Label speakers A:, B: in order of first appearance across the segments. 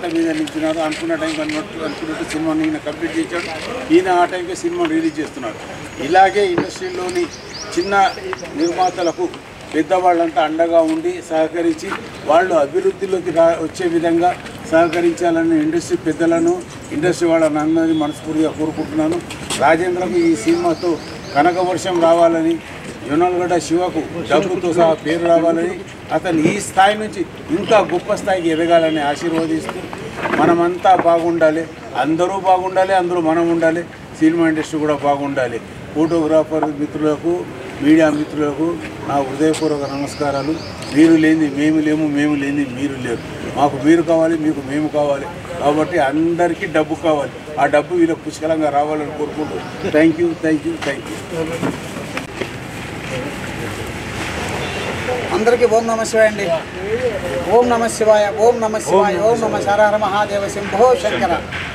A: మీద నిలిచినారు అనుకున్న టైంకి అన్నట్టు అనుకున్నట్టు సినిమాని ఈయన కంప్లీట్ చేశాడు ఈయన ఆ టైంకి సినిమా రిలీజ్ చేస్తున్నాడు ఇలాగే ఇండస్ట్రీలోని చిన్న నిర్మాతలకు పెద్దవాళ్ళంతా అండగా ఉండి సహకరించి వాళ్ళు అభివృద్ధిలోకి రా వచ్చే విధంగా సహకరించాలని ఇండస్ట్రీ పెద్దలను ఇండస్ట్రీ వాళ్ళని అందరినీ మనస్ఫూర్తిగా కోరుకుంటున్నాను రాజేంద్రకు ఈ సినిమాతో కనక వర్షం రావాలని యునల్గడ్డ శివకు డబ్బుతో సహా పేరు రావాలని అతను ఈ స్థాయి నుంచి ఇంకా గొప్ప స్థాయికి ఎదగాలని ఆశీర్వదిస్తూ మనమంతా బాగుండాలి అందరూ బాగుండాలి అందరూ మనం ఉండాలి సినిమా ఇండస్ట్రీ కూడా బాగుండాలి ఫోటోగ్రాఫర్ మిత్రులకు మీడియా మిత్రులకు నా హృదయపూర్వక నమస్కారాలు మీరు లేని మేము లేము మేము లేని మీరు లేరు మాకు మీరు కావాలి మీకు మేము కావాలి కాబట్టి అందరికీ డబ్బు కావాలి ఆ డబ్బు వీళ్ళకి పుష్కలంగా రావాలని కోరుకుంటూ thank you thank you thank you
B: అందరికీ ఓం నమ శివాయ అండి ఓం నమ శివాయ ఓం నమ శివాయ ఓం నమ శరహర మహాదేవ శంభో శంకర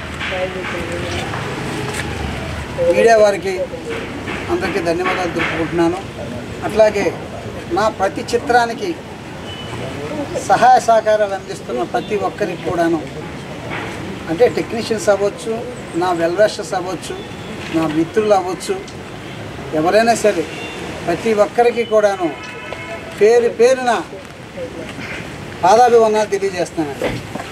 B: మీడియా వారికి అందరికీ ధన్యవాదాలు తెలుపుకుంటున్నాను అట్లాగే నా ప్రతి చిత్రానికి సహాయ సహకారాలు అందిస్తున్న ప్రతి ఒక్కరికి కూడాను అంటే టెక్నీషియన్స్ అవ్వచ్చు నా వెల్విషర్స్ అవ్వచ్చు నా మిత్రులు అవ్వచ్చు ఎవరైనా సరే ప్రతి ఒక్కరికి కూడాను పేరు పేరున పాదాభివందనాలు తెలియజేస్తున్నాను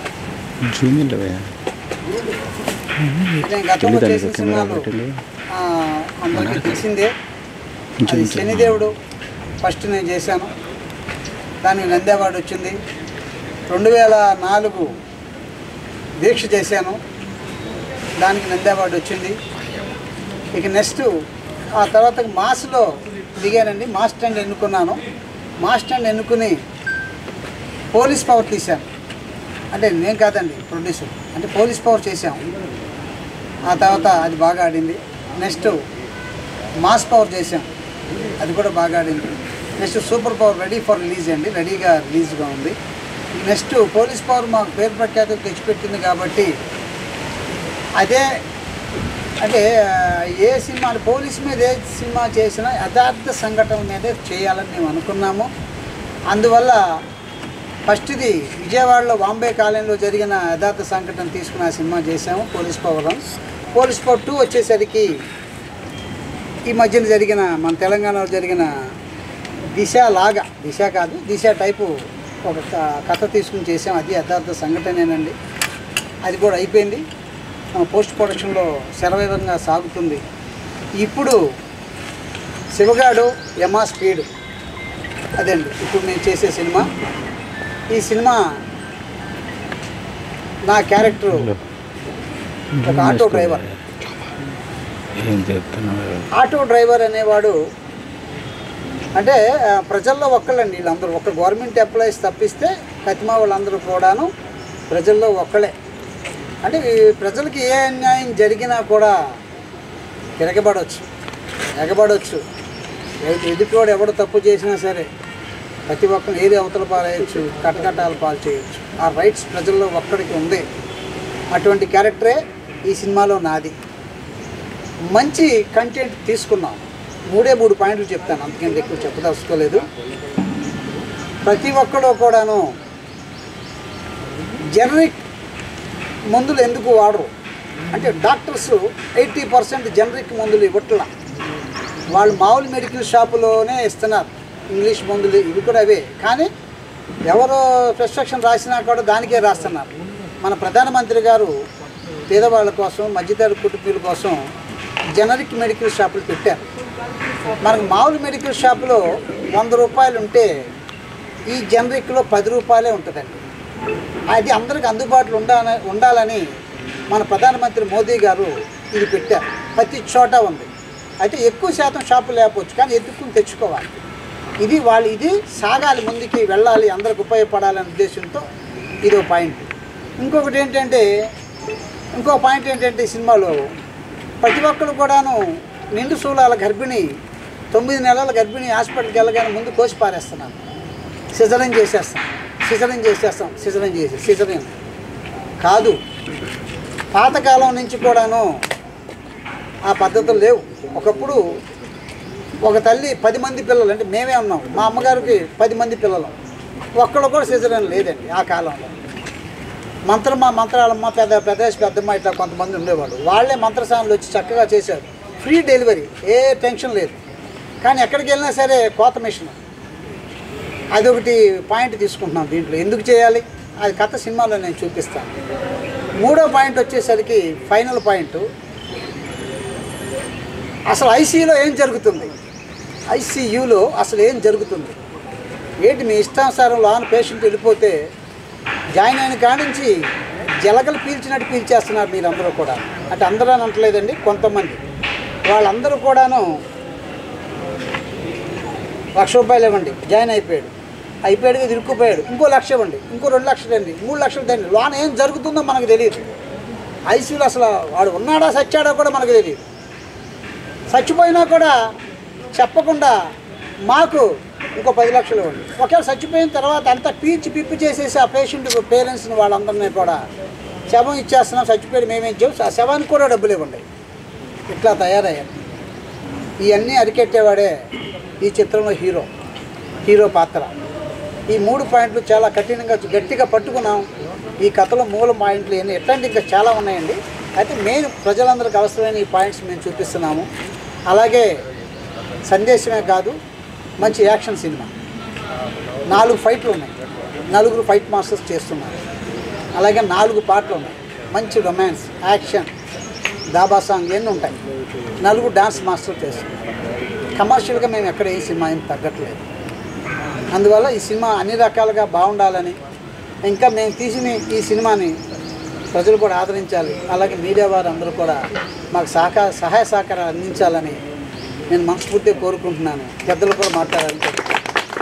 B: నేను గతంలో చేసిన సినిమాలు ఆ, అందరికీ తెలిసిందే అది శనిదేవుడు ఫస్ట్ నేను చేశాను దానికి నంది అవార్డు వచ్చింది రెండు వేల నాలుగు దీక్ష చేశాను దానికి నంది అవార్డు వచ్చింది ఇక నెక్స్ట్ ఆ తర్వాత మాస్లో దిగానండి మాస్ స్టాండ్ ఎన్నుకున్నాను మాస్ స్టాండ్ ఎన్నుకుని పోలీస్ పవర్ తీశాను అంటే నేను కాదండి ప్రొడ్యూసర్ అంటే పోలీస్ పవర్ చేశాం ఆ తర్వాత అది బాగా ఆడింది నెక్స్ట్ మాస్ పవర్ చేసాం అది కూడా బాగా ఆడింది next super power ready for release అండి రెడీగా రిలీజ్గా ఉంది నెక్స్ట్ పోలీస్ పవర్ మాకు పేరు ప్రఖ్యాతులు తెచ్చిపెట్టింది కాబట్టి అదే అంటే ఆ, ఏ సినిమా పోలీస్ మీద ఏ సినిమా చేసినా యథార్థ సంఘటన మీదే చేయాలని మేము అనుకున్నాము అందువల్ల ఫస్ట్ది విజయవాడలో బాంబే కాలనీలో జరిగిన యథార్థ సంఘటన తీసుకుని ఆ సినిమా చేసాము police power police power two వచ్చేసరికి ఈ మధ్యన జరిగిన మన తెలంగాణలో జరిగిన దిశ లాగా దిశ కాదు దిశ టైపు ఒక క- కథ తీసుకుని చేసాం అది యథార్థ సంఘటనేనండి అది కూడా అయిపోయింది ఆ, పోస్ట్ ప్రొడక్షన్లో శరవేగంగా సాగుతుంది ఇప్పుడు శివగాడు యమా స్పీడ్ అదండి ఇప్పుడు నేను చేసే సినిమా ఈ సినిమా నా క్యారెక్టర్ ఒక ఆటో డ్రైవర్
C: ఏం చెప్తున్నావు
B: ఆటో డ్రైవర్ అనేవాడు అంటే ఆ, ప్రజల్లో ఒక్కళ్ళండి వీళ్ళందరూ ఒక గవర్నమెంట్ ఎంప్లాయీస్ తప్పిస్తే కతిమా వాళ్ళందరూ కూడాను ప్రజల్లో ఒక్కళ్ళే అంటే ఈ ప్రజలకి ఏ అన్యాయం జరిగినా కూడా తిరగబడవచ్చు ఎగబడవచ్చు ఎదు- ఎదుటివాడు ఎవడు తప్పు చేసినా సరే ప్రతి ఒక్కరు ఏది అవతల పారేయచ్చు కటకటాలు పాలు చేయొచ్చు ఆ రైట్స్ ప్రజల్లో ఒక్కడికి ఉంది అటువంటి క్యారెక్టరే ఈ సినిమాలో నాది మంచి కంటెంట్ తీసుకున్నాం మూడే మూడు పాయింట్లు చెప్తాను అందుకంటే ఎక్కువ చెప్పదలుచుకోలేదు ప్రతి ఒక్కడు కూడాను జనరిక్ మందులు ఎందుకు వాడరు అంటే డాక్టర్స్ ఎయిటీ పర్సెంట్ జనరిక్ మందులు ఇవ్వట్లా వాళ్ళు మామూలు మెడికల్ షాపులోనే ఇస్తున్నారు ఇంగ్లీష్ మందులు ఇవి కూడా అవే కానీ ఎవరు ప్రిస్క్రిప్షన్ రాసినా కూడా దానికే రాస్తున్నారు మన ప్రధానమంత్రి గారు పేదవాళ్ళ కోసం మధ్యతరగతి కుటుంబీల కోసం జనరిక్ మెడికల్ షాపులు పెట్టారు మనకు మామూలు మెడికల్ షాపులో వంద రూపాయలు ఉంటే ఈ జనరిక్లో పది రూపాయలే ఉంటుందండి అది అందరికి అందుబాటులో ఉండాలని ఉండాలని మన ప్రధానమంత్రి మోదీ గారు ఇది పెట్టారు ప్రతి చోట ఉంది అయితే ఎక్కువ శాతం షాపులు లేకపోవచ్చు కానీ ఎత్తుక్కుని తెచ్చుకోవాలి ఇది వాళ్ళు ఇది సాగాలి ముందుకి వెళ్ళాలి అందరికి ఉపయోగపడాలనే ఉద్దేశంతో ఇది ఒక పాయింట్ ఇంకొకటి ఏంటంటే ఇంకో పాయింట్ ఏంటంటే ఈ సినిమాలో ప్రతి ఒక్కరు కూడాను నిండు శూలాల గర్భిణి తొమ్మిది నెలల గర్భిణి హాస్పిటల్కి వెళ్ళగానే ముందు కోసి పారేస్తున్నాను సిజరింగ్ చేసేస్తాం సిజరింగ్ చేసేస్తాం సిజరింగ్ చేసి సిజరింగ్ కాదు పాతకాలం నుంచి కూడాను ఆ పద్ధతులు లేవు ఒకప్పుడు ఒక తల్లి పది మంది పిల్లలు అంటే మేమే ఉన్నాం మా అమ్మగారికి పది మంది పిల్లలు ఒక్కళ్ళు కూడా సిజరన్ లేదండి ఆ కాలంలో మంత్రమ్మ మంత్రాలమ్మ పెద్ద పెద్దేశ్ పెద్దమ్మ ఇట్లా కొంతమంది ఉండేవాళ్ళు వాళ్ళే మంత్రసానులు వచ్చి చక్కగా చేశారు ఫ్రీ డెలివరీ ఏ టెన్షన్ లేదు కానీ ఎక్కడికి వెళ్ళినా సరే కోత మిషన్ అదొకటి పాయింట్ తీసుకుంటున్నాం దీంట్లో ఎందుకు చేయాలి అది కథ సినిమాలో నేను చూపిస్తాను మూడో పాయింట్ వచ్చేసరికి ఫైనల్ పాయింట్ అసలు ఐసీయూలో ఏం జరుగుతుంది ఐసీయూలో అసలు ఏం జరుగుతుంది ఏంటి మీ ఇష్టానుసారం లోన్ పేషెంట్ వెళ్ళిపోతే జాయిన్ అయిన కాడి నుంచి జలగలు పీల్చినట్టు పీల్చేస్తున్నారు మీరందరూ కూడా అంటే అందరూ అని అంటలేదండి కొంతమంది వాళ్ళందరూ కూడాను లక్ష రూపాయలు ఇవ్వండి జాయిన్ అయిపోయాడు అయిపోయాడు ఇరుక్కుపోయాడు ఇంకో లక్ష ఇవ్వండి ఇంకో రెండు లక్షలు అండి మూడు లక్షలు తండి లోన్ ఏం జరుగుతుందో మనకు తెలియదు ఐసీయూలో అసలు వాడు ఉన్నాడా సచ్చాడా కూడా మనకు తెలియదు చచ్చిపోయినా కూడా చెప్పకుండా మాకు ఇంకో పది లక్షలు ఇవ్వండి ఒకవేళ చచ్చిపోయిన తర్వాత అంతా పీల్చి పిప్పి చేసేసి ఆ పేషెంట్ పేరెంట్స్ని వాళ్ళందరినీ కూడా శవం ఇచ్చేస్తున్నాం చచ్చిపోయి మేమేం చేయం ఆ శవానికి కూడా డబ్బులు ఇవ్వండి ఇట్లా తయారయ్యారు ఇవన్నీ అరికెట్టేవాడే ఈ చిత్రంలో హీరో హీరో పాత్ర ఈ మూడు పాయింట్లు చాలా కఠినంగా గట్టిగా పట్టుకున్నాం ఈ కథలో మూల పాయింట్లు ఎన్ని ఎట్లాంటి ఇంకా చాలా ఉన్నాయండి అయితే మెయిన్ ప్రజలందరికీ అవసరమైన ఈ పాయింట్స్ మేము చూపిస్తున్నాము అలాగే సందేశమే కాదు మంచి యాక్షన్ సినిమా నాలుగు ఫైట్లు ఉన్నాయి నలుగురు ఫైట్ మాస్టర్స్ చేస్తున్నారు అలాగే నాలుగు పాటలు ఉన్నాయి మంచి రొమాన్స్ యాక్షన్ దాబా సాంగ్ ఇవన్నీ ఉంటాయి నలుగురు డాన్స్ మాస్టర్ చేస్తున్నారు కమర్షియల్గా మేము ఎక్కడ ఏ సినిమా ఏం తగ్గట్లేదు అందువల్ల ఈ సినిమా అన్ని రకాలుగా బాగుండాలని ఇంకా మేము తీసిన ఈ సినిమాని ప్రజలు కూడా ఆదరించాలి అలాగే మీడియా వారు అందరూ కూడా మాకు సహకార సహాయ సహకారాలు అందించాలని నేను మనస్ఫూర్తిగా కోరుకుంటున్నాను పెద్దలు కూడా మాట్లాడాలని కోరుకుంటున్నాను.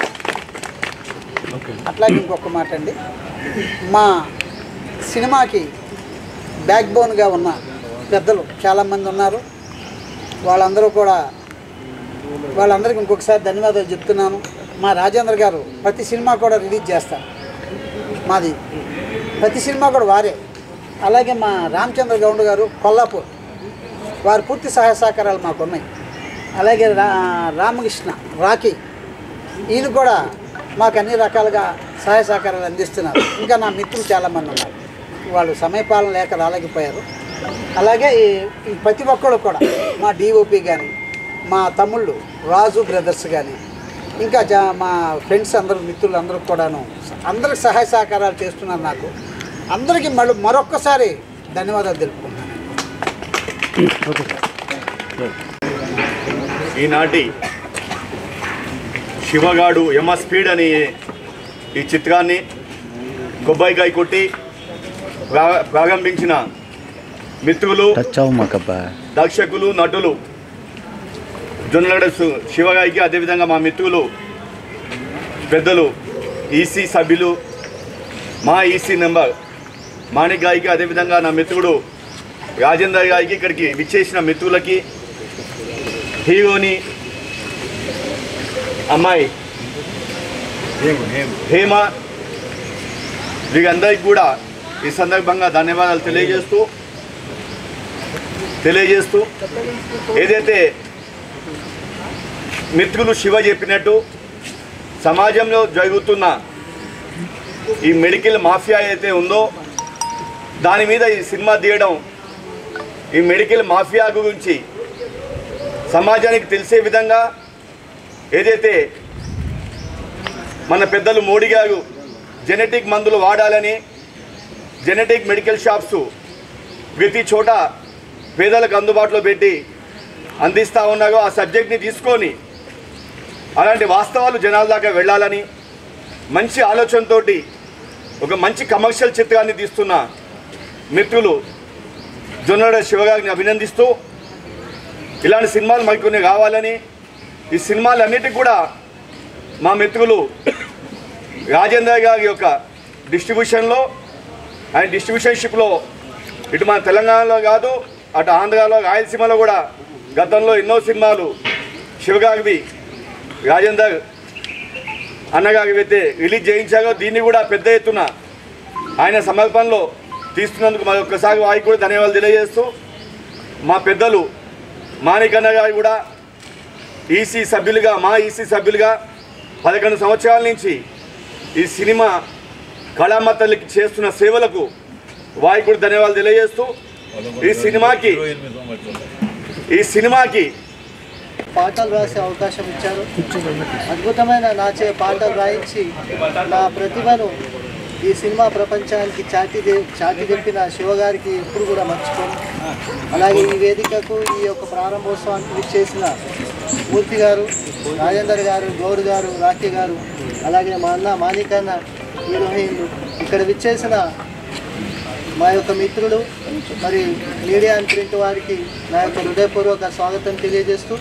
B: అట్లాగే ఇంకొక మాట అండి మా సినిమాకి బ్యాక్ బోన్గా ఉన్న పెద్దలు చాలామంది ఉన్నారు వాళ్ళందరూ కూడా వాళ్ళందరికీ ఇంకొకసారి ధన్యవాదాలు చెప్తున్నాను మా రాజేంద్ర గారు ప్రతి సినిమా కూడా రిలీజ్ చేస్తారు మాది ప్రతి సినిమా కూడా వారే అలాగే మా రామచంద్ర గౌండ్ గారు కొల్లాపూర్ వారి పూర్తి సహాయ సహకారాలు మాకు ఉన్నాయి అలాగే రా రామకృష్ణ రాఖీ ఈయన కూడా మాకు అన్ని రకాలుగా సహాయ సహకారాలు అందిస్తున్నారు ఇంకా నా మిత్రులు చాలామంది ఉన్నారు వాళ్ళు సమయపాలన లేక రాలేకపోయారు అలాగే ఈ ఈ ప్రతి ఒక్కరు కూడా మా డిఓపి కానీ మా తమ్ముళ్ళు రాజు బ్రదర్స్ కానీ ఇంకా జా మా ఫ్రెండ్స్ అందరూ మిత్రులు అందరూ కూడాను అందరికి సహాయ సహకారాలు చేస్తున్నారు నాకు అందరికీ మళ్ళీ మరొక్కసారి ధన్యవాదాలు తెలుపుకుంటున్నాను
D: ఈనాటి శివగాడు యమ స్పీడ్ అని ఈ చిత్రాన్ని కొబ్బాయికాయ కొట్టి ప్రా- ప్రారంభించిన మిత్రులు
C: టచ్ అవ్వ మాకబ్బా
D: దర్శకులు నటులు జొన్నలగడ సు- శివగాయికి అదేవిధంగా మా మిత్రులు పెద్దలు ఈసీ సభ్యులు మా ఈసీ నెంబర్ మాణిక్ గారికి అదేవిధంగా నా మిత్రుడు రాజేందర్ గారికి ఇక్కడికి విచ్చేసిన మిత్రులకి హీరోని అమ్మాయి హేమ వీరందరికీ కూడా ఈ సందర్భంగా ధన్యవాదాలు తెలియజేస్తూ తెలియజేస్తూ ఏదైతే మిత్రులు శివ చెప్పినట్టు సమాజంలో జరుగుతున్న ఈ మెడికల్ మాఫియా అయితే ఉందో దాని మీద ఈ సినిమా తీయడం ఈ మెడికల్ మాఫియా గురించి సమాజానికి తెలిసే విధంగా ఏదైతే మన పెద్దలు మోడీ గారు జెనెటిక్ మందులు వాడాలని జెనెటిక్ మెడికల్ షాప్స్ ప్రతి చోట పేదలకు అందుబాటులో పెట్టి అందిస్తూ ఉన్నారో ఆ సబ్జెక్ట్ని తీసుకొని అలాంటి వాస్తవాలు జనాల దాకా వెళ్ళాలని మంచి ఆలోచనతోటి ఒక మంచి కమర్షియల్ చిత్రాన్ని తీస్తున్న మిత్రులు జొన్నడ శివగారిని అభినందిస్తూ ఇలాంటి సినిమాలు మరికొన్ని కావాలని ఈ సినిమాలన్నిటికీ కూడా మా మిత్రులు రాజేంద్ర గారి యొక్క డిస్ట్రిబ్యూషన్లో ఆయన డిస్ట్రిబ్యూషన్షిప్లో ఇటు మన తెలంగాణలో కాదు అటు ఆంధ్రాలో రాయలసీమలో కూడా గతంలో ఎన్నో సినిమాలు శివగారివి రాజేందర్ అన్నగారికి అయితే రిలీజ్ చేయించారో దీన్ని కూడా పెద్ద ఎత్తున ఆయన సమర్పణలో తీస్తున్నందుకు మరొకసారి వారికి కూడా ధన్యవాదాలు తెలియజేస్తూ మా పెద్దలు మాణికన్న గారు కూడా ఈసీ సభ్యులుగా మా ఈసీ సభ్యులుగా పదకొండు సంవత్సరాల నుంచి ఈ సినిమా కళామ తల్లికి చేస్తున్న సేవలకు వారికి కూడా ధన్యవాదాలు తెలియజేస్తూ ఈ సినిమాకి ఈ సినిమాకి
E: పాటలు రాసే అవకాశం ఇచ్చారు అద్భుతమైన నాచే పాటలు రాయించి నా ప్రతిభను ఈ సినిమా ప్రపంచానికి చాటి దే- చాటి తెప్పిన శివగారికి ఎప్పుడు కూడా మర్చిపోను అలాగే ఈ వేదికకు ఈ యొక్క ప్రారంభోత్సవానికి విచ్చేసిన మూర్తి గారు రాజేందర్ గారు గౌడ్ గారు రాఖీ గారు అలాగే మా అన్న మాణికన్న హీరోయిన్లు ఇక్కడ విచ్చేసిన మా యొక్క మిత్రులు మరి మీడియా అండ్ ప్రింట్ వారికి నా యొక్క హృదయపూర్వక స్వాగతం తెలియజేస్తూ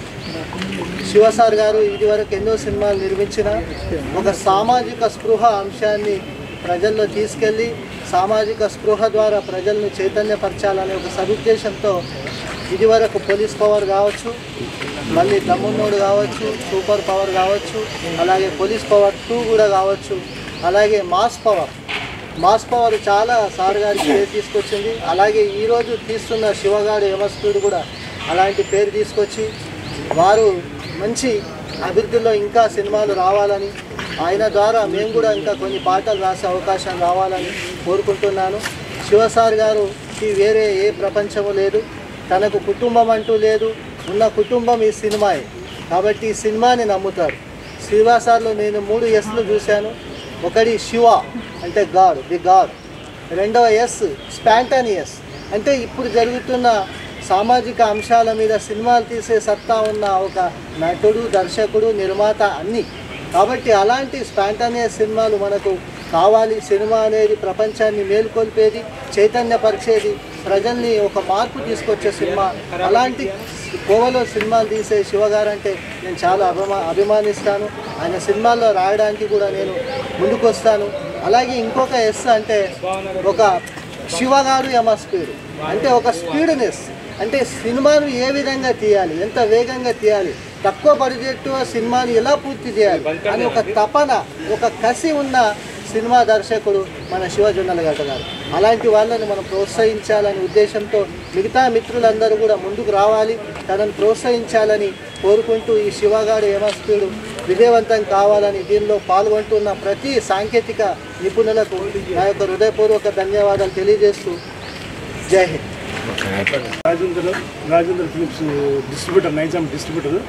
E: శివసార్ గారు ఇదివరకు ఎన్నో సినిమాలు నిర్మించిన ఒక సామాజిక స్పృహ అంశాన్ని ప్రజల్లో తీసుకెళ్ళి సామాజిక స్పృహ ద్వారా ప్రజలను చైతన్యపరచాలనే ఒక సదుద్దేశంతో ఇదివరకు పోలీస్ పవర్ కావచ్చు మళ్ళీ దమ్మున్నోడు కావచ్చు సూపర్ పవర్ కావచ్చు అలాగే పోలీస్ పవర్ టూ కూడా కావచ్చు అలాగే మాస్ పవర్ మాస్ పవర్ చాలా సార్ గారికి పేరు తీసుకొచ్చింది అలాగే ఈరోజు తీస్తున్న శివగాడు యమస్కుడు కూడా అలాంటి పేరు తీసుకొచ్చి వారు మంచి అభివృద్ధిలో ఇంకా సినిమాలు రావాలని ఆయన ద్వారా మేము కూడా ఇంకా కొన్ని పాటలు రాసే అవకాశం రావాలని కోరుకుంటున్నాను శివసార్ గారుకి వేరే ఏ ప్రపంచము లేదు తనకు కుటుంబం అంటూ లేదు ఉన్న కుటుంబం ఈ సినిమాయే కాబట్టి ఈ సినిమాని నమ్ముతారు శివాసార్లో నేను మూడు ఎస్లు చూశాను ఒకటి శివ అంటే గాడ్ ది గాడ్ రెండవ ఎస్ స్పాంటానియస్ అంటే ఇప్పుడు జరుగుతున్న సామాజిక అంశాల మీద సినిమాలు తీసే సత్తా ఉన్న ఒక నటుడు దర్శకుడు నిర్మాత అన్నీ కాబట్టి అలాంటి స్పాంటానియస్ సినిమాలు మనకు కావాలి సినిమా అనేది ప్రపంచాన్ని మేల్కొల్పేది చైతన్యపరిచేది ప్రజల్ని ఒక మార్పు తీసుకొచ్చే సినిమా అలాంటి కోవలో సినిమాలు తీసే శివగారు అంటే నేను చాలా అభిమా అభిమానిస్తాను ఆయన సినిమాల్లో రాయడానికి కూడా నేను ముందుకొస్తాను అలాగే ఇంకొక ఎస్ అంటే ఒక శివగారు యమ స్పీడ్ అంటే ఒక స్పీడ్నెస్ అంటే సినిమాను ఏ విధంగా తీయాలి ఎంత వేగంగా తీయాలి తక్కువ బడ్జెట్ సినిమాని ఎలా పూర్తి చేయాలి అని ఒక తపన ఒక కసి ఉన్న సినిమా దర్శకుడు మన శివజొన్నల గడ్డ గారు అలాంటి వాళ్ళని మనం ప్రోత్సహించాలనే ఉద్దేశంతో మిగతా మిత్రులందరూ కూడా ముందుకు రావాలి తనను ప్రోత్సహించాలని కోరుకుంటూ ఈ శివగాడు యమస్పీడు విజయవంతం కావాలని దీనిలో పాల్గొంటున్న ప్రతి సాంకేతిక నిపుణులకు నా యొక్క హృదయపూర్వక ధన్యవాదాలు తెలియజేస్తూ జై హింద్
F: Rajendra Rajendra films distributor Nizam distributor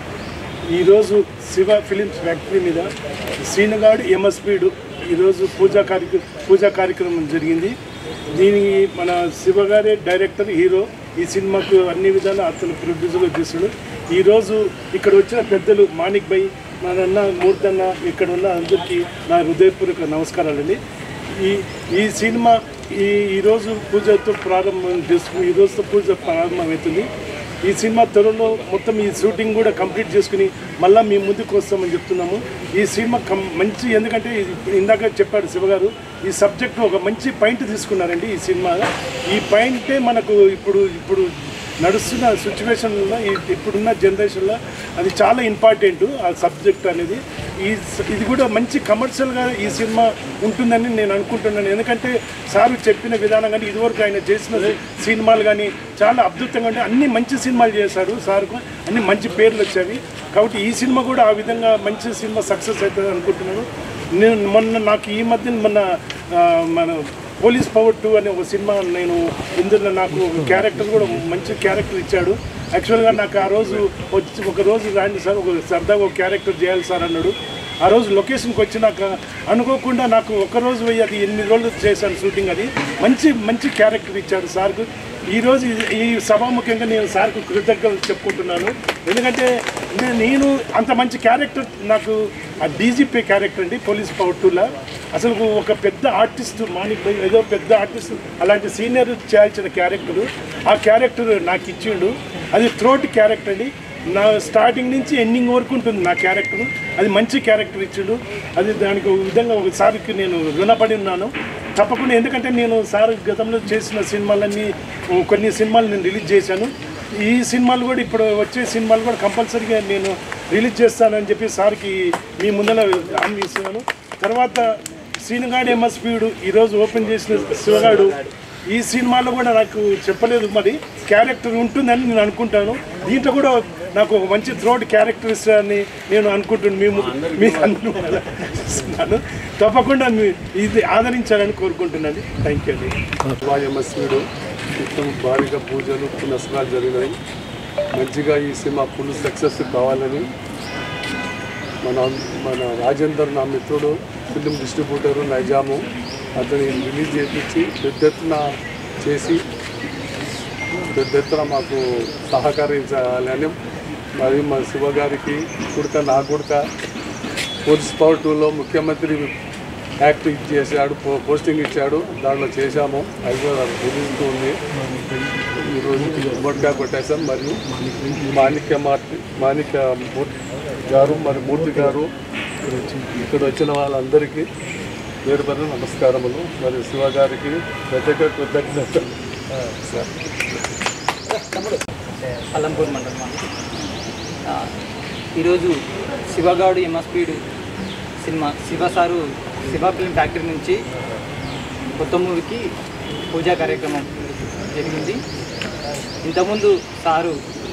F: ఈరోజు శివ ఫిలిమ్స్ ఫ్యాక్టరీ మీద శ్రీనగాడు ఎంఎస్పీడు ఈరోజు పూజా కార్యక్రమం పూజా కార్యక్రమం జరిగింది దీనికి మన శివ గారే డైరెక్టర్ హీరో ఈ సినిమాకు అన్ని విధాలు అతను ప్రొడ్యూసర్గా చేస్తాడు ఈరోజు ఇక్కడ వచ్చిన పెద్దలు మాణిక్ భాయ్ మా అన్న మూర్తన్న ఇక్కడ ఉన్న అందరికీ నా హృదయపూర్వక నమస్కారాలండి ఈ ఈ సినిమా ఈ ఈరోజు పూజతో ప్రారంభం చేసుకుని ఈ రోజుతో పూజ ప్రారంభమవుతుంది ఈ సినిమా త్వరలో మొత్తం ఈ షూటింగ్ కూడా కంప్లీట్ చేసుకుని మళ్ళీ మీ ముందుకు వస్తామని చెప్తున్నాము ఈ సినిమా కం మంచి ఎందుకంటే ఇది ఇందాక చెప్పాడు శివగారు ఈ సబ్జెక్ట్ ఒక మంచి పాయింట్ తీసుకున్నారండి ఈ సినిమా ఈ పాయింటే మనకు ఇప్పుడు ఇప్పుడు నడుస్తున్న సిచ్యువేషన్లో ఇప్పుడున్న జనరేషన్లో అది చాలా ఇంపార్టెంట్ ఆ సబ్జెక్ట్ అనేది ఈ స- ఇది కూడా మంచి కమర్షియల్గా ఈ సినిమా ఉంటుందని నేను అనుకుంటున్నాను ఎందుకంటే సారు చెప్పిన విధానం కానీ ఇదివరకు ఆయన చేసిన సినిమాలు కానీ చాలా అద్భుతంగా ఉంటే అన్ని మంచి సినిమాలు చేశారు సార్కు అన్ని మంచి పేర్లు వచ్చాయి కాబట్టి ఈ సినిమా కూడా ఆ విధంగా మంచి సినిమా సక్సెస్ అవుతుంది అనుకుంటున్నాను నేను మొన్న నాకు ఈ మధ్య మొన్న ఆ, మన పోలీస్ పవర్ టూ అనే ఒక సినిమా నేను ఇందులో నాకు ఒక క్యారెక్టర్ కూడా మంచి క్యారెక్టర్ ఇచ్చాడు యాక్చువల్గా నాకు ఆ రోజు వచ్చి ఒక రోజు రాండి సార్ ఒక సరదాగా ఒక క్యారెక్టర్ చేయాలి సార్ అన్నాడు ఆ రోజు లొకేషన్కి వచ్చినాక అనుకోకుండా నాకు ఒక రోజు పోయి అది ఎనిమిది రోజులు చేశాను షూటింగ్ అది మంచి మంచి క్యారెక్టర్ ఇచ్చాడు సార్కు ఈరోజు ఈ- ఈ సభాముఖ్యంగా నేను సార్కు కృతజ్ఞతలు చెప్పుకుంటున్నాను ఎందుకంటే నే- నేను అంత మంచి క్యారెక్టర్ నాకు ఆ డీజీపీ క్యారెక్టర్ అండి పోలీస్ పవర్ టూలో అసలు ఒక పెద్ద ఆర్టిస్ట్ మాణిక్ భాయ్ ఏదో పెద్ద ఆర్టిస్ట్ అలాంటి సీనియర్ చేయాల్సిన క్యారెక్టర్ ఆ క్యారెక్టర్ నాకు ఇచ్చిండు అది థ్రోట్ క్యారెక్టర్ అండి నా స్టార్టింగ్ నుంచి ఎండింగ్ వరకు ఉంటుంది నా క్యారెక్టర్ అది మంచి క్యారెక్టర్ ఇచ్చిండు అది దానికి ఒక విధంగా ఒకసారికి నేను రుణపడి ఉన్నాను తప్పకుండా ఎందుకంటే నేను సార్ గతంలో చేసిన సినిమాలన్నీ ఓ కొన్ని సినిమాలు నేను రిలీజ్ చేశాను ఈ సినిమాలు కూడా ఇప్పుడు వచ్చే సినిమాలు కూడా కంపల్సరీగా నేను రిలీజ్ చేస్తానని చెప్పి సార్కి మీ ముందర హామీ ఇస్తున్నాను తర్వాత సీనుగాడు ఎంఎస్పీడు ఈరోజు ఓపెన్ చేసిన శివగాడు ఈ సినిమాలో కూడా నాకు చెప్పలేదు మరి క్యారెక్టర్ ఉంటుందని నేను అనుకుంటాను దీంట్లో కూడా నాకు ఒక మంచి థ్రోట్ క్యారెక్టర్స్ అని నేను అనుకుంటున్నాను మేము మీ అందరూ అలా చేస్తున్నాను తప్పకుండా మీ- ఇది ఆదరించాలని కోరుకుంటున్నాను థ్యాంక్ యూ అండి
G: వాయమస్వీడు మొత్తం భారీగా పూజలు పునస్కారాలు జరిగినాయి మంచిగా ఈ సినిమా ఫుల్ సక్సెస్ కావాలని మన మన రాజేందర్ నా మిత్రుడు ఫిలిం డిస్ట్రిబ్యూటరు నైజాము అతని రిలీజ్ చేయించి పెద్ద ఎత్తున చేసి పెద్ద ఎత్తున మాకు సహకరించాలని మరి మా శివ గారికి కుడక నా కుడక పోలీస్ పవర్ టూలో ముఖ్యమంత్రి యాక్ట్ చేశాడు పో- పోస్టింగ్ ఇచ్చాడు దాంట్లో చేశాము హైదరాబాద్ రిలీజ్ ఉంది ఈరోజు గుమ్మడికాయ కొట్టేశాం మరియు మాణిక్య మార్తి మాణిక్య మూర్తి గారు మరి మూర్తి గారు ఇక్కడ వచ్చిన వాళ్ళందరికీ పేరు పేరు నమస్కారములు మరి శివ గారికి ప్రత్యేక కృతజ్ఞతలు సార్
H: అల్లంపూర్ మండలం ఆ, ఈరోజు శివగాడు ఎంఎస్పీడు సినిమా Shiva sir Shiva film factory నుంచి కొత్త మూవీకి పూజా కార్యక్రమం జరిగింది ఇంతకుముందు సారు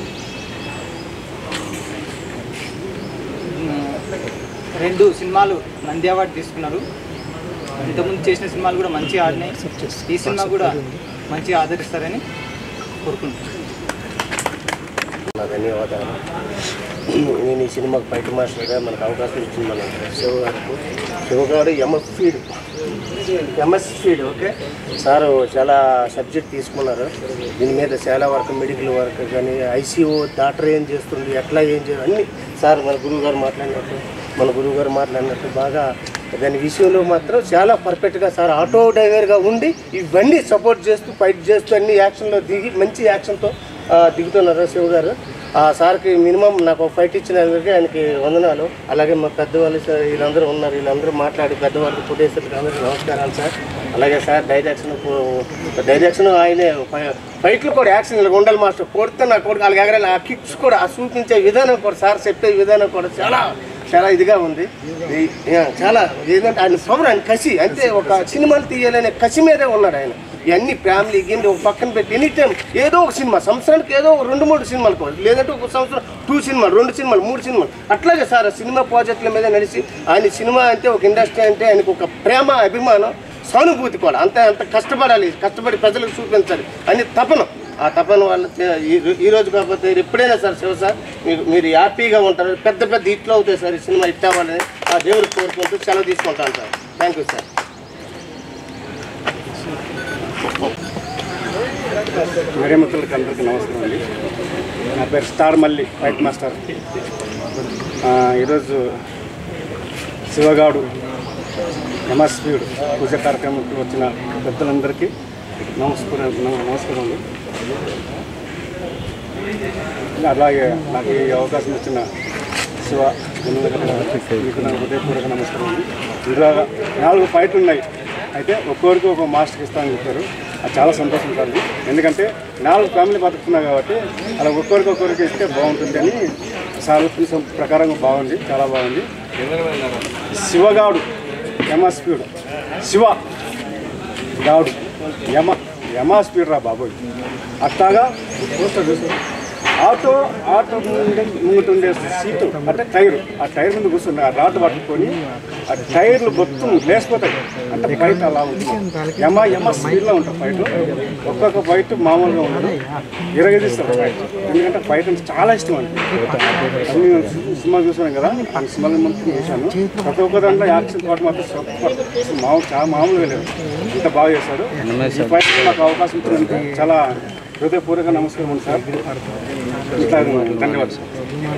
H: ఉమ్, రెండు సినిమాలు నంది అవార్డు తీసుకున్నారు ఇంతకుముందు చేసిన సినిమాలు కూడా మంచిగా ఆడినాయి ఈ సినిమా కూడా మంచిగా ఆదరిస్తారని కోరుకుంటున్నాను
I: నా ధన్యవాదాలు నేను ఈ సినిమాకు బయట మాస్టర్గా మనకు అవకాశం ఇచ్చింది మన శివ గారికి శివ గారు MS feed MS feed okay sir చాలా సబ్జెక్ట్ తీసుకున్నారు దీని మీద చాలా వరకు మెడికల్ వర్క్ కానీ ఐసీఓ డాక్టర్ ఏం చేస్తుంది ఎట్లా ఏం చేయాలి అన్ని సార్ మన గురువు గారు మాట్లాడినట్టు మన గురువు గారు మాట్లాడినట్టు బాగా దాని విషయంలో మాత్రం చాలా పర్ఫెక్ట్గా సార్ ఆటో డ్రైవర్గా ఉండి ఇవన్నీ సపోర్ట్ చేస్తూ ఫైట్ చేస్తూ అన్ని యాక్షన్లో దిగి మంచి యాక్షన్తో ఆ, దిగుతున్నారు శివ గారు ఆ సార్కి మినిమం నాకు ఒక ఫైట్ ఇచ్చిన అందరికీ ఆయనకి వందనాలు అలాగే మా పెద్దవాళ్ళు సార్ వీళ్ళందరూ ఉన్నారు వీళ్ళందరూ మాట్లాడి పెద్దవాళ్ళకి పుట్టేసరికి అందరికీ నమస్కారాలు సార్ అలాగే సార్ డైరెక్షన్ డైరెక్షన్ ఆయనే ఫై- ఫైట్లు కూడా యాక్షన్ ఇలా ఉండాలి మాస్టర్ కొడితే నా కొడుకు అలాగే ఎగరాలి ఆ కిక్స్ కూడా ఆ చూపించే విధానం కూడా సార్ చెప్పే విధానం కూడా చాలా చాలా ఇదిగా ఉంది ఈ- యా, చాలా ఏంటంటే ఆయన పవర్ ఆయన కసి అంటే ఒక సినిమాలు తీయాలనే కసి మీదే ఉన్నాడు ఆయన ఇవన్నీ ఫ్యామిలీ గిన్నె ఒక పక్కన పెట్టి ఎనీ టైం ఏదో ఒక సినిమా సంవత్సరానికి ఏదో ఒక రెండు మూడు సినిమాలు కావాలి లేదంటే ఒక సంవత్సరం టూ సినిమాలు రెండు సినిమాలు మూడు సినిమాలు అట్లాగే సార్ ఆ సినిమా ప్రాజెక్టుల మీద నడిచి ఆయన సినిమా అంటే ఒక ఇండస్ట్రీ అంటే ఆయనకు ఒక ప్రేమ అభిమానం సానుభూతి కూడా అంత అంత కష్టపడాలి కష్టపడి ప్రజలకు చూపించాలి అని తపన ఆ తపన వల్ల చే- ఈ- ఈ రోజు కాకపోతే ఎప్పుడైనా సార్ శివ సార్ మీరు మీరు హ్యాపీగా ఉంటారు పెద్ద పెద్ద హిట్లు అవుతాయి సార్ ఈ సినిమా హిట్ అవ్వాలని ఆ దేవుడికి కోరుకుంటూ సెలవు తీసుకుంటాను sir thank you sir
J: media మిత్రులకి అందరికీ నమస్కారం అండి నా పేరు స్టార్ మల్లి ఫైట్ మాస్టర్ ఆ, ఈరోజు శివగాడు నమస్వీడు పూజ కార్యక్రమంకి వచ్చిన పెద్దలందరికీ నమస్కారం నమ- నమస్కారం అండి అలాగే నాకు ఈ అవకాశం ఇచ్చిన శివ గుణవంతుడు మీకు నా హృదయపూర్వక నమస్కారం అండి ఇందులో నాలుగు ఫైట్లు ఉన్నాయి అయితే ఒక్కొక్కరికి ఒక మాస్టర్కి ఇస్తామని చెప్పారు అది చాలా సంతోషం సార్ ఇది. ఎందుకంటే నాలుగు ఫ్యామిలీ బతుకుతున్నాయి కాబట్టి అలా ఒక్కొక్కరికి ఒక్కొక్కరికి ఇస్తే బాగుంటుంది అని సార్ చూసిన ప్రకారంగా బాగుంది చాలా బాగుంది శివగాడు యమ స్పీడ్ శివ గాడు యమ యమ స్పీడ్ రా బాబోయ్ అట్లాగా పోస్టర్ చూసారు ఆటో ఆటో ముందు ముందు ఉండే సీటు అంటే టైర్ ఆ టైర్ మీద కూర్చుని ఆ రాట్ పట్టుకొని ఆ టైర్లు మొత్తం లేసిపోతాయి అంటే ఫైట్ అలా ఉంటుంది యమ యమ స్పీడ్లో ఉంటుంది ఫైట్ ఒక్కొక్క ఫైట్ మామూలుగా ఉండదు ఇరగదీస్తారు ఫైట్ ఎందుకంటే ఫైట్ అంటే చాలా ఇష్టం అండి అన్ని సినిమా చూసాను కదా ఆ సినిమాలు మొత్తం చేశాను ప్రతి ఒక్క దాంట్లో యాక్షన్ పాటు మాత్రం సూపర్ అసలు మామూలు చాలా మామూలుగా లేదు ఇంత బాగా చేశారు ఈ ఫైట్ నాకు అవకాశం ఇచ్చినందుకు చాలా హృదయపూర్వక నమస్కారం ఉంది సార్ ఇట్లా ధన్యవాదాలు సార్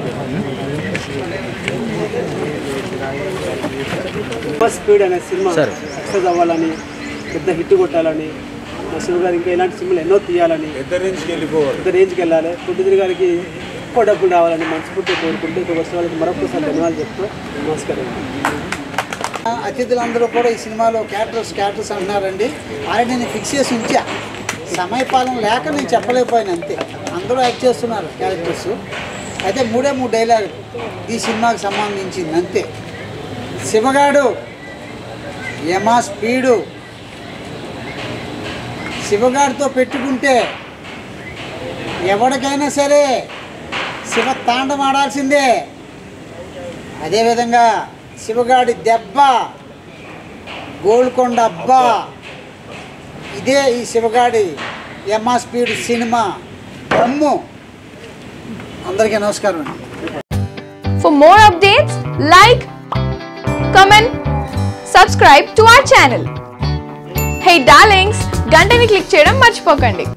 K: స్పీడ్ అనే సినిమా సక్సెస్ అవ్వాలని పెద్ద హిట్ కొట్టాలని మా శివ గారు ఇంకా ఇలాంటి సినిమాలు ఎన్నో తీయాలని
A: పెద్ద రేంజ్కి వెళ్ళిపోవాలి
K: పెద్ద రేంజ్కి వెళ్ళాలి ప్రొడ్యూసర్ గారికి ఎక్కువ డబ్బులు రావాలని మనస్ఫూర్తిగా కోరుకుంటూ ఇక వచ్చిన వాళ్ళకి మరొకసారి ధన్యవాదాలు చెప్తూ నమస్కారం
B: అతిథులందరూ కూడా ఈ సినిమాలో క్యారెక్టర్స్ క్యారెక్టర్స్ అంటున్నారండి ఆల్రెడీ నేను ఫిక్స్ చేసి ఉంచా సమయపాలన లేక నేను చెప్పలేకపోయాను అంతే అందరూ యాక్ట్ చేస్తున్నారు క్యారెక్టర్స్ అయితే మూడే మూడు డైలాగ్ ఈ సినిమాకి సంబంధించింది అంతే శివగాడు యమా స్పీడు శివగాడితో పెట్టుకుంటే ఎవరికైనా సరే శివ తాండం ఆడాల్సిందే అదేవిధంగా శివగాడి దెబ్బ గోల్కొండ అబ్బా ఇదే ఈ శివగాడి ఎమ్మా స్పీడ్ సినిమా దమ్ము అందరికీ నమస్కారం అండి
L: For more updates, like, comment, subscribe to our channel. Hey darlings, గంటని click చేయడం మర్చిపోకండి